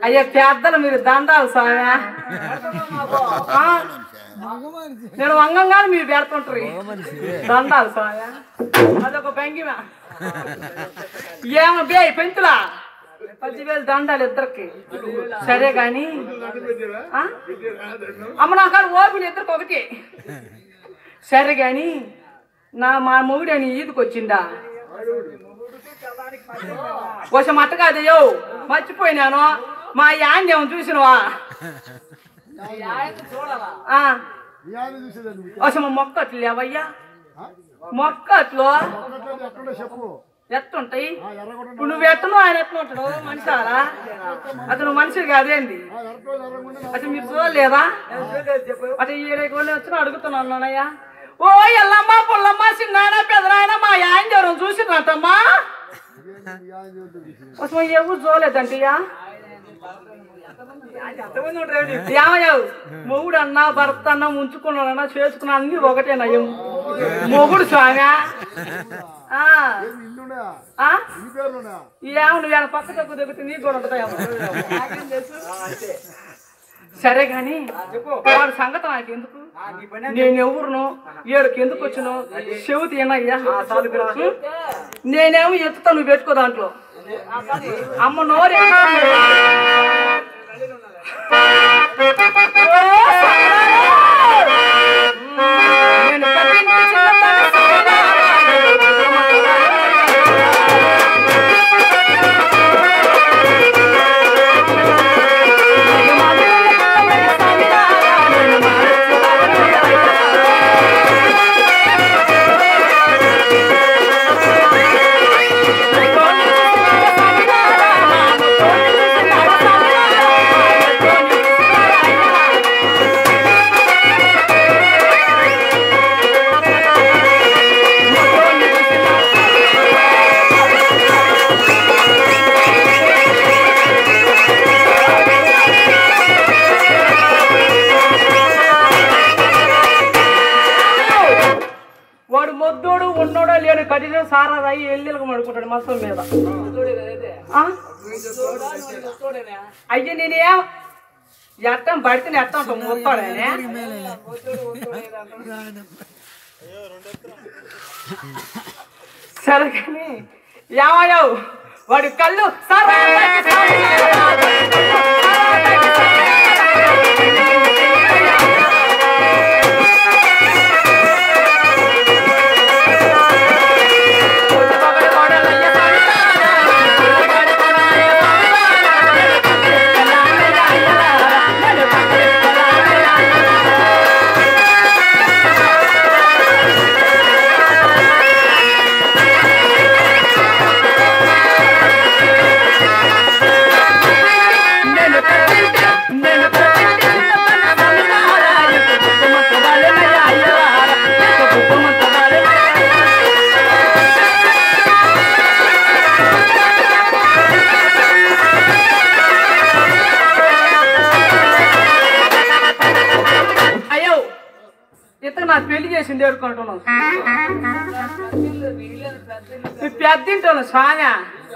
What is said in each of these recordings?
అయ్యా పెద్దలు మీరు దండాలు స్వామి ఆ? నేను వంగంగానే మీరు పెడుతుంటారు దండాలు స్వామి అదొక భంగిమ ఏమో బే పెంచులా పదివేలు దండాలు ఇద్దరికి సరే గాని ఆ? అమ్మ నా కాడ ఓపిలు ఇద్దరికి ఒకటి సరే గాని నా మా మొగుడు అని ఈదుకు వచ్చిందా కొంచెం అట్ట కాదయ్యో మర్చిపోయినాను మా యాండి ఏమో చూసినవా ఆ, ఇయాన్ని చూసేదాన్ని కొంచెం మొక్కట్లు లేవయ్యా మొక్కట్లు ఎక్కడ చెప్పు ఎట్టుంటాయి ఆ ఎర్రగొండ ఇప్పుడు నువ్వు ఎట్టను ఆయన ఎట్లా ఉంటాడు మనిషారా అతను మనిషి కాదేంది ఆ ఎర్రగొండ ఎర్రగొండ అటు మీరు చూడలేదా అటు ఈడకి వెళ్ళి వచ్చిన అడుగుతున్నాను అన్నయ్య ఓ ఎల్లమ్మ పుల్లమ్మ చిన్నాయన పెదనాయన మా ఆయన ఎవరు చూసినట్టమ్మా అసలు ఎవరు చూడలేదంటయ్యా ఏమయ్యావు మొగుడు అన్నా భర్త అన్నా ఉంచుకున్నాడన్నా చేసుకున్నా అన్ని ఒకటేనయ్యం మొగుడు స్వామి ఆ, ఇల్లునా ఆ? ఈ పేర్లునా ఏమో నువ్వు ఆయన పక్క తక్కువ దిగితే నీకు కూడా ఉంటుందేమో నాకేం తెలుసు? సరే గాని వాడి సంగతి నాకు ఎందుకు నేను ఎవరును ఏడుకి ఎందుకు వచ్చును చెబుతీ ఏనయ్యా నేనేమో ఎత్తుతా నువ్వు పెట్టుకో దాంట్లో అమ్మ నోరు ఎత్తుతా. ఓ, సంబరాలు! నేను కట్టించిన చిన్నతన వాడు మొద్దోడు ఉన్నోడో లేని కఠిన సారా రాయి ఎల్లిలకు మడుకుంటాడు మసం మీద ఆ? అయ్యో నేనేం ఎట్టం పడితే ఎట్టం ఉంటాం మొత్తాడనే సరే కానీ ఏమయ్యావు వాడి కళ్ళు సారా అయ్యో ఇతను నాకు పెళ్లి చేసింది ఏడుకుంటున్నావు పెద్దింటాను స్వామి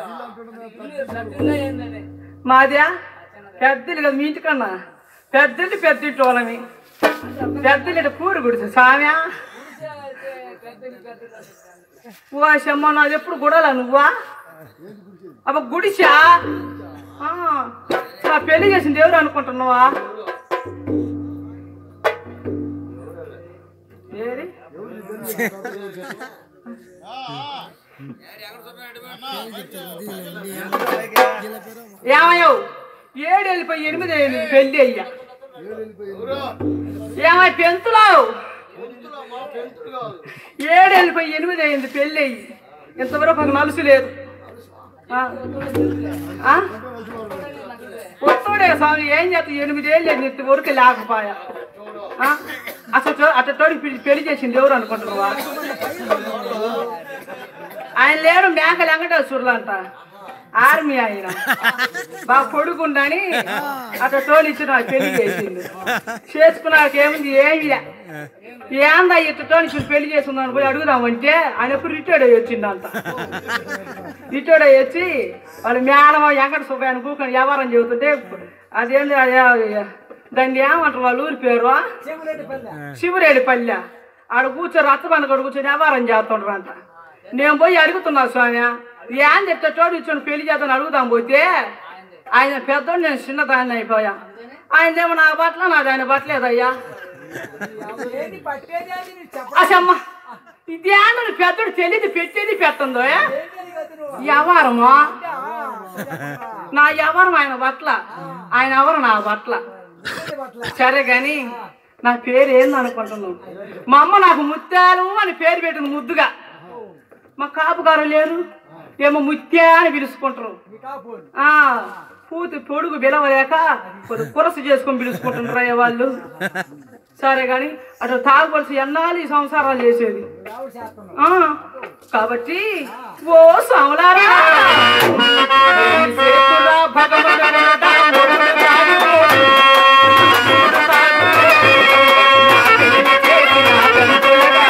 మాదే పెద్దలు కదా మీ ఇంటికన్నా పెద్దింటి పెద్దింటి వాళ్ళని పెద్దలు కూర గుడిసే స్వామి ఓషమ్మ నాది ఎప్పుడు గుడలా నువ్వా అబ్బ గుడిసా ఆ, నా పెళ్లి చేసింది ఎవరు అనుకుంటున్నావా ఏరి ఏమయ్యావు ఏడు వెళ్ళిపోయి ఎనిమిది అయింది పెళ్లి అయ్యా ఏమై పెంచులావు ఏడు వెళ్ళిపోయి ఎనిమిది అయింది పెళ్లి అయ్యి ఇంతవరకు ఒక నలుసు లేదు ఆ? ఆ? వస్తుడే స్వామి ఏం చేస్తా ఎనిమిది ఏళ్ళు ఇంత వరకు లేకపోయా ఆ? అసలు చూ- అట్ట తోడి పెళ్లి- పెళ్లి చేసింది ఎవరు అనుకుంటున్నావా ఆయన లేడు మేక వెంకటేశ్వరులు అంట ఆర్మీ ఆయన బాగా పొడుగుండని అట్లా తోలిచ్చి నాకు పెళ్లి చేసిండు చేసుకున్నాక ఏముంది ఏమి ఏందా ఇట్లా తోలిచ్చి పెళ్లి చేసుకున్నాను పోయి అడుగుదామంటే ఆయన ఎప్పుడు రిటైర్డ్ అయ్యి వచ్చిండంట రిటైర్డ్ అయ్యి వచ్చి వాళ్ళు మేడం వెంకట సుబ్బాయని కూకొని వ్యవహారం చెబుతుంటే అదేంటి అదే- దాన్ని ఏమంటారు వాళ్ళ ఊరి పేరు శివరేడి పల్లె ఆడ కూర్చొని రచ్చబండ కూడా కూర్చొని వ్యవహారం చేస్తుండ్రు అంట నేను పోయి అడుగుతున్నా స్వామి ఏం చెప్తే చోటు ఇచ్చిన పెళ్లి చేద్దాం అడుగుదాం పోతే ఆయన పెద్దోడు నేను చిన్నదాన్ని అయిపోయా ఆయన ఏమో నా బట్టలు నాది ఆయన బట్టలేదయ్యా అసమ్మ ఇదేమో పెద్దోడు తెలియదు పెట్టేది పెట్టందో వ్యవహారమా నా ఎవరు ఆయన బట్ల ఆయన ఎవరు నా బట్ల సరే గాని నా పేరు ఏంది అనుకుంటున్నావు మా అమ్మ నాకు ముత్యాలు అని పేరు పెట్టింది ముద్దుగా మా కాపుగారు లేరు ఏమో ముత్యా అని పిలుచుకుంటారు ఆ పూతి పొడుగు బిలవలేక కొద్ది కురస చేసుకొని పిలుచుకుంటుంటారు వాళ్ళు సరే గాని అటు తాగవలసి ఎన్నాళ్ళు ఈ సంసారాలు చేసేది ఆ కాబట్టి ఓ సమలారా నీ చేతుల భగవంతుడా మొదలు తాగు. మొదలు తాగు. నా పెళ్లి చేసిన కంకులగా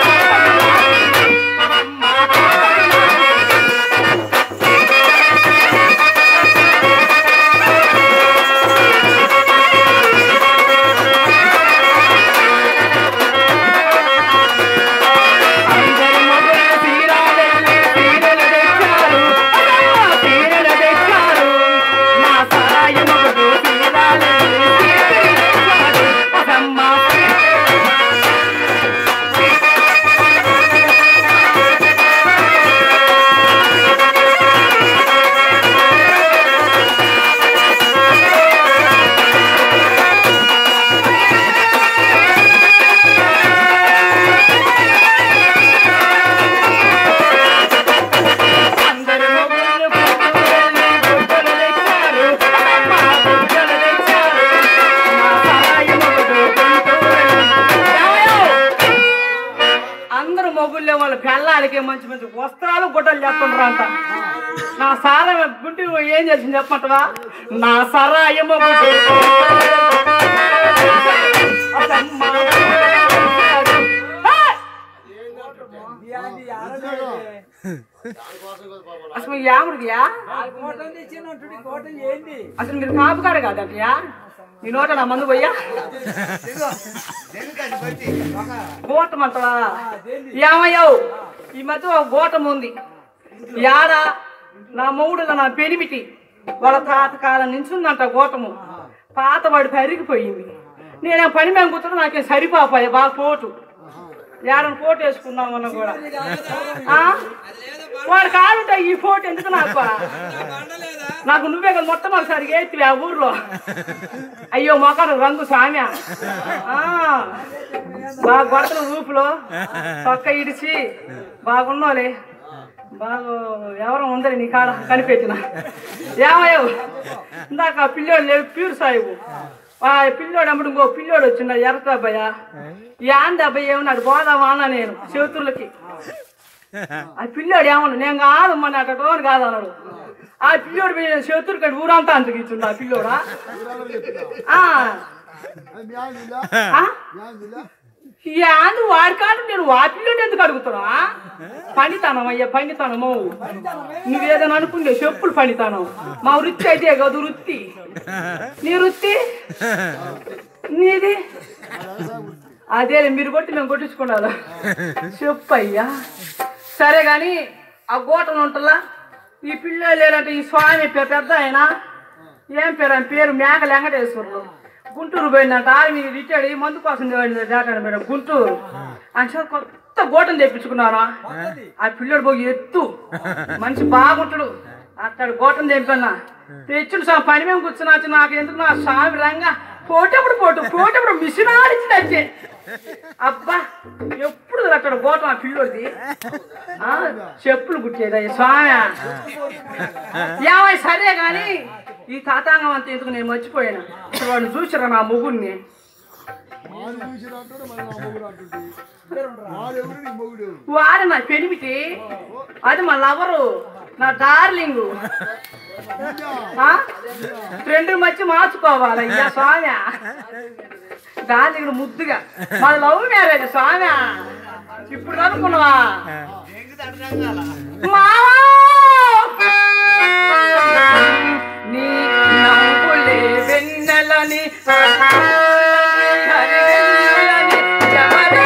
అందరి మొదలు తీరాలెల్లి తీరలు తెచ్చారు అమ్మా తీరలు తెచ్చారు నా సారాయి మొగడు తీరాలెల్లి తీరలు తెచ్చారు అమ్మా అందరి మొగలు పువ్వులని బుట్టలు తెచ్చారు అమ్మా బుట్టలు తెచ్చారు నా సారాయి మొగడు గుంటూరని ఏమయ్యో? అందరూ మొగుళ్ళే వాళ్ళ పెళ్ళాలకి మంచి మంచి వస్త్రాలు గుడ్డలు చెప్తుండ్రంట నా సారా గుంటి ఏం చేసింది చెప్పమంటవా నా సరాయ మొగుడు అసమ్మా. హే! అసలు యాముడియా అసలు మీరు కాపుకాడు కాదయ్యా నీ నోట నా మందు పోయ్యా గోటం అంటవా ఏమయ్యావు ఈ మధ్య ఒక గోటం ఉంది యాడ నా మొగుడుగా నా పెనిమిటి వాళ్ళ తాత కాలం నుంచి ఉందంట గోటము పాత వాడు పెరిగిపోయింది నేను ఆ పని మేము కూర్చొని నాకేం సరిపోపాయి బాగా పోటు ఏడని పోటు వేసుకుందాం అన్న కూడా ఆ? వాడు కాడుంటే ఈ ఫోటో ఎందుకు నాకు నాకు నువ్వే కదా మొట్టమొదటిసారి ఎత్తివి ఆ ఊర్లో అయ్యో మొక్కడు రంగు సామ్య ఆ, బాగా కొడతలు రూపులో పక్క ఇడిచి బాగున్నోలే బాగా ఎవరు ఉందని నీ కాడ కనిపెట్టిన ఏమయ్యో ఇందాక ఆ పిల్లోడు లేవు ప్యూర్ సాయిబు ఆ పిల్లోడు అమ్మడు ఇంకో పిల్లోడు వచ్చిండ ఎర్ర అబ్బాయ యాంది అబ్బాయి ఏమన్నాడు పోదామా అన్న నేను చేతులకి ఆ పిల్లోడు ఏమన్నా నేను కాదు మన అటోని కాదు అన్నాడు ఆ పిల్లోడు చేతులు కట్టి ఊరంతా అంతకిచ్చిండు ఆ పిల్లోడా ఆ, అది మీ ఆయన ఇల్లా? ఆ? మీ ఆయన ఇల్లా? యాంది వాడి కాదు నేను వా పిల్లోడు ఎందుకు అడుగుతున్నా పనితనం అయ్యా పనితనము నువ్వేదైనా అనుకుంటే చెప్పులు పనితనం మా వృత్తి అయితే కాదు వృత్తి నీ వృత్తి నీది అదే మీరు కొట్టి మేము కొట్టించుకున్నాను చెప్పు అయ్యా సరే గాని ఆ గోటను ఉంటలా ఈ పిల్లలు లేదంటే ఈ స్వామి పేరు పెద్ద ఆయన ఏం పేరు ఆయన పేరు మేక వెంకటేశ్వరులు గుంటూరు పోయిందంట ఆర్మీ రిటైర్డ్ అయ్యి మందు కోసం దాటాడు మేడం గుంటూరు అంటే కొత్త గోటను తెప్పించుకున్నాను ఆ పిల్లడు పోయి ఎత్తు మనిషి బాగుంటాడు అక్కడ గోటను తెంపన్నా తెచ్చుడు సా పని మేము కూర్చున్నా నాకు ఎందుకు నా స్వామి రంగా పోటప్పుడు పోటు పోటప్పుడు మిషన్ ఆడించింది అంతే అబ్బా ఎప్పుడు అక్కడ గోటం ఆ పిల్లోడిది ఆ, చెప్పులు కుట్టేది స్వామి యాభై సరే గాని ఈ తాతాంగం అంతా ఎందుకు నేను మర్చిపోయాను ఇప్పుడు వాడు చూసిరా నా ముగ్గురిని వాడు చూసిరా అంటాడు, మరి నా మొగుడు అంటుంది. వాడు ఎవరు నీ మొగుడు ఎవరు? వాడు నా పెనిమిటి అది మా లవరు నా డార్లింగ్ ఆ? రెండు మధ్య మార్చుకోవాలి అయ్యా స్వామి డార్లింగ్ ముద్దుగా మాది లవ్ మ్యారేజ్ స్వామి ఇప్పుడు అనుకున్నావా మావా! నీ నవ్వులే వెన్నెలని హరివెన్నెలని ఎవరి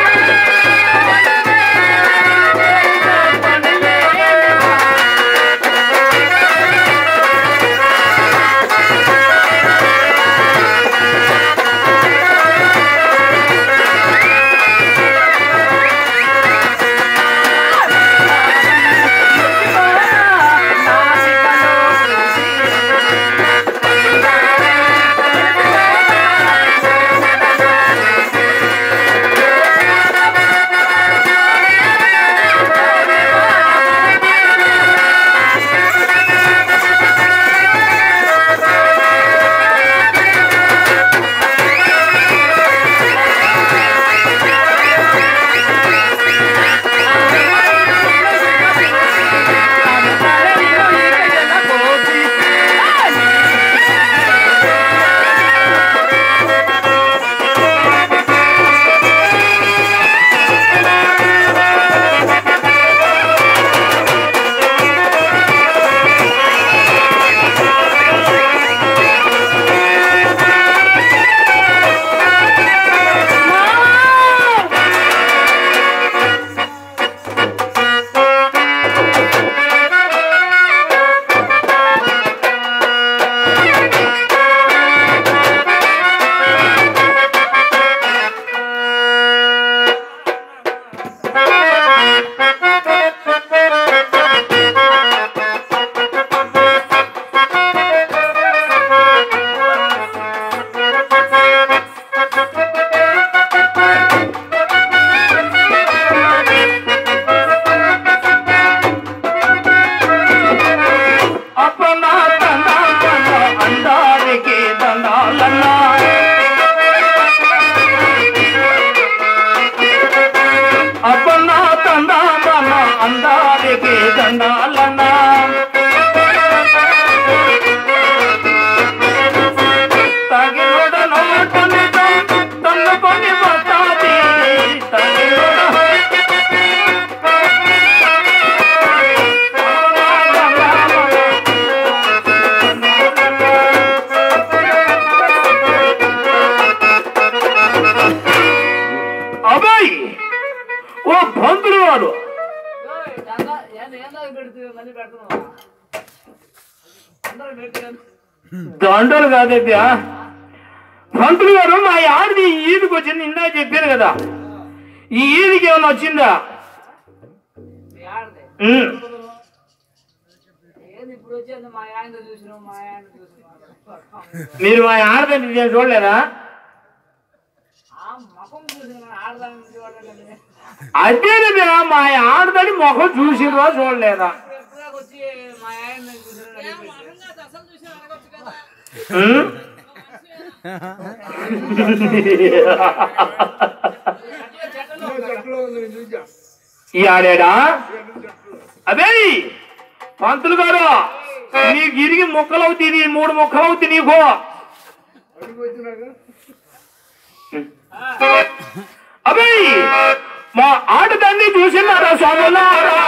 అప్పనా తందా తందా అందారికి దండాలన్నా అప్పనా తందా తందా అందారికి దండాలన్నా తగినోడ నోటని తన్న పని బతాది తగినోడ అబ్బాయి ఓ పంతులు వాడు దండలు కాదేద్యా పంతులు గారు మా ఆడిది ఈ ఈదికి వచ్చింది ఇందా చెప్పారు కదా ఈ ఈదికి ఏమైనా వచ్చిందా ఉమ్. ఇప్పుడు వచ్చేది మా ఆయన చూసినాం మా ఆయన చూసినాం మీరు మా ఆడదండి నేను చూడలేదా ఆ ముఖం చూసిన ఆడదాన్ని చూడాలంటే అదేనా మా ఆడదని ముఖం చూసిరో చూడలేదా ఎప్పుడా వచ్చి మా ఆయన చూసిన ఉమ్? చెట్లో ఉంది నేను చూసా ఈ ఆడాడా అదే పంతులు గారు నీకు ఇరిగి ముక్కలవుతుంది మూడు ముక్కలవుతుంది నీకు అడిగి వచ్చినాక అదే మా ఆడదాన్ని చూసినారా స్వాములారా